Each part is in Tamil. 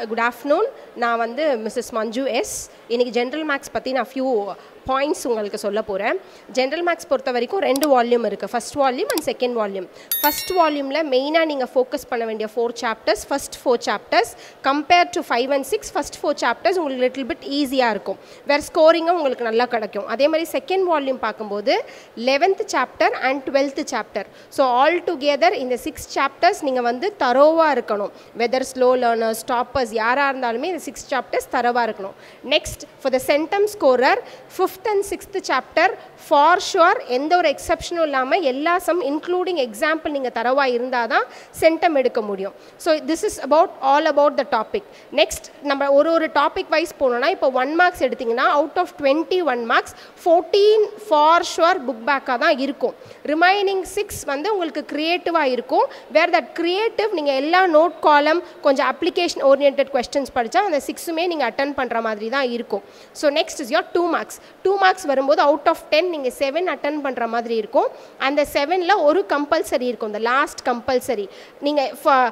குட் ஆஃப்டர்நூன் நான் வந்து மிஸ்ஸஸ் மஞ்சு எஸ் இன்னைக்கு ஜென்ரல் மேக்ஸ் பற்றி நான் ஃபியூ பாயிண்ட்ஸ் உங்களுக்கு சொல்ல போகிறேன் ஜென்ரல் மேக்ஸ் பொறுத்த வரைக்கும் ரெண்டு வால்யூம் இருக்குது first volume and second volume first வால்யூமில் மெயினாக நீங்கள் ஃபோக்கஸ் பண்ண வேண்டிய four chapters first four chapters compare to five and six first four chapters உங்களுக்கு லிட்டில் பிட் ஈஸியாக இருக்கும் வேறு ஸ்கோரிங்கும் உங்களுக்கு நல்லா கிடைக்கும் அதே மாதிரி செகண்ட் வால்யூம் பார்க்கும்போது eleventh chapter and twelfth chapter so all together இந்த சிக்ஸ் சாப்டர்ஸ் நீங்கள் வந்து தரோவாக இருக்கணும் வெதர் ஸ்லோ லேர்னர்ஸ் ஸ்டாப்பர்ஸ் யாராக இருந்தாலுமே இந்த சிக்ஸ் சாப்டர்ஸ் தரவாக இருக்கணும் next for the centum scorer fifth and sixth chapter for sure எந்த ஒரு எக்ஸப்ஷனும் இல்லாமல் எல்லா சம் இன்க்ளூடிங் எக்ஸாம்பிள் நீங்கள் தரவாக இருந்தால் தான் சென்டம் எடுக்க முடியும் so this is about all about the topic next நம்ம ஒரு ஒரு டாபிக் வைஸ் போனோம்னா இப்போ ஒன் மார்க்ஸ் எடுத்திங்கன்னா out of twenty one marks fourteen for sure book பேக்காக தான் இருக்கும் ரிமைனிங் சிக்ஸ் வந்து உங்களுக்கு க்ரியேட்டிவாக இருக்கும் வேர் தட் க்ரியேட்டிவ் நீங்கள் எல்லா நோட் காலம் கொஞ்சம் அப்ளிகேஷன் ஓரியன்ட் கொஸ்டின்ஸ் படித்தா அந்த சிக்ஸுமே நீங்கள் அட்டன் பண்ணுற மாதிரி தான் இருக்கும் so next is your two marks two marks வரும்போது அவுட் ஆஃப் டென் நீங்கள் செவன் அட்டன் பண்ணுற மாதிரி இருக்கும் அந்த செவனில் ஒரு கம்பல்சரி இருக்கும் இந்த லாஸ்ட் கம்பல்சரி நீங்கள்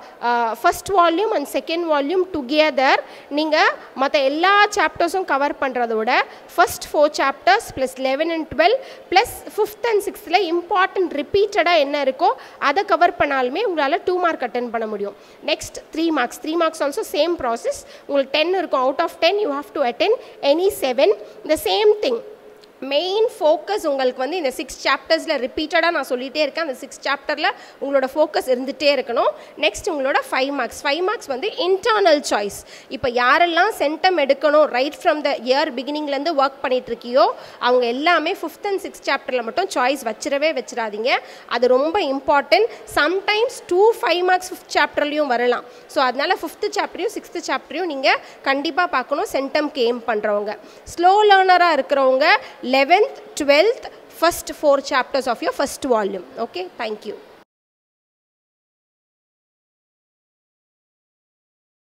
first volume and second volume together நீங்கள் மற்ற எல்லா சாப்டர்ஸும் கவர் பண்ணுறதோட first four chapters plus eleven and twelve plus fifth and சிக்ஸ்த்தில் இம்பார்ட்டன்ட் ரிப்பீட்டடாக என்ன இருக்கோ அதை கவர் பண்ணாலுமே உங்களால் டூ மார்க் அட்டன் பண்ண முடியும் next three marks three marks also same process உங்களுக்கு டென் இருக்கும் out of ten you have to attend any seven the same thing main focus உங்களுக்கு வந்து இந்த சிக்ஸ் சாப்டர்ஸில் ரிப்பீட்டடாக நான் சொல்லிகிட்டே இருக்கேன் அந்த சிக்ஸ் சாப்டரில் உங்களோட ஃபோக்கஸ் இருந்துகிட்டே இருக்கணும் நெக்ஸ்ட் உங்களோட ஃபைவ் மார்க்ஸ் ஃபைவ் மார்க்ஸ் வந்து இன்டர்னல் சாய்ஸ் இப்போ யாரெல்லாம் சென்டம் எடுக்கணும் ரைட் ஃப்ரம் த இயர் பிகினிங்லேருந்து ஒர்க் பண்ணிட்டு இருக்கியோ அவங்க எல்லாமே ஃபிஃப்த் அண்ட் சிக்ஸ் சாப்டரில் மட்டும் சாய்ஸ் வச்சிடவே வச்சிடாதீங்க அது ரொம்ப important sometimes two five marks fifth சாப்டர்லையும் வரலாம் ஸோ அதனால் ஃபிஃப்த்து சாப்டரையும் சிக்ஸ்த்து சாப்டரையும் நீங்கள் கண்டிப்பாக பார்க்கணும் சென்டம்க்கு எய்ம் பண்ணுறவங்க ஸ்லோ லேர்னராக இருக்கிறவங்க 11th 12th first four chapters of your first volume okay thank you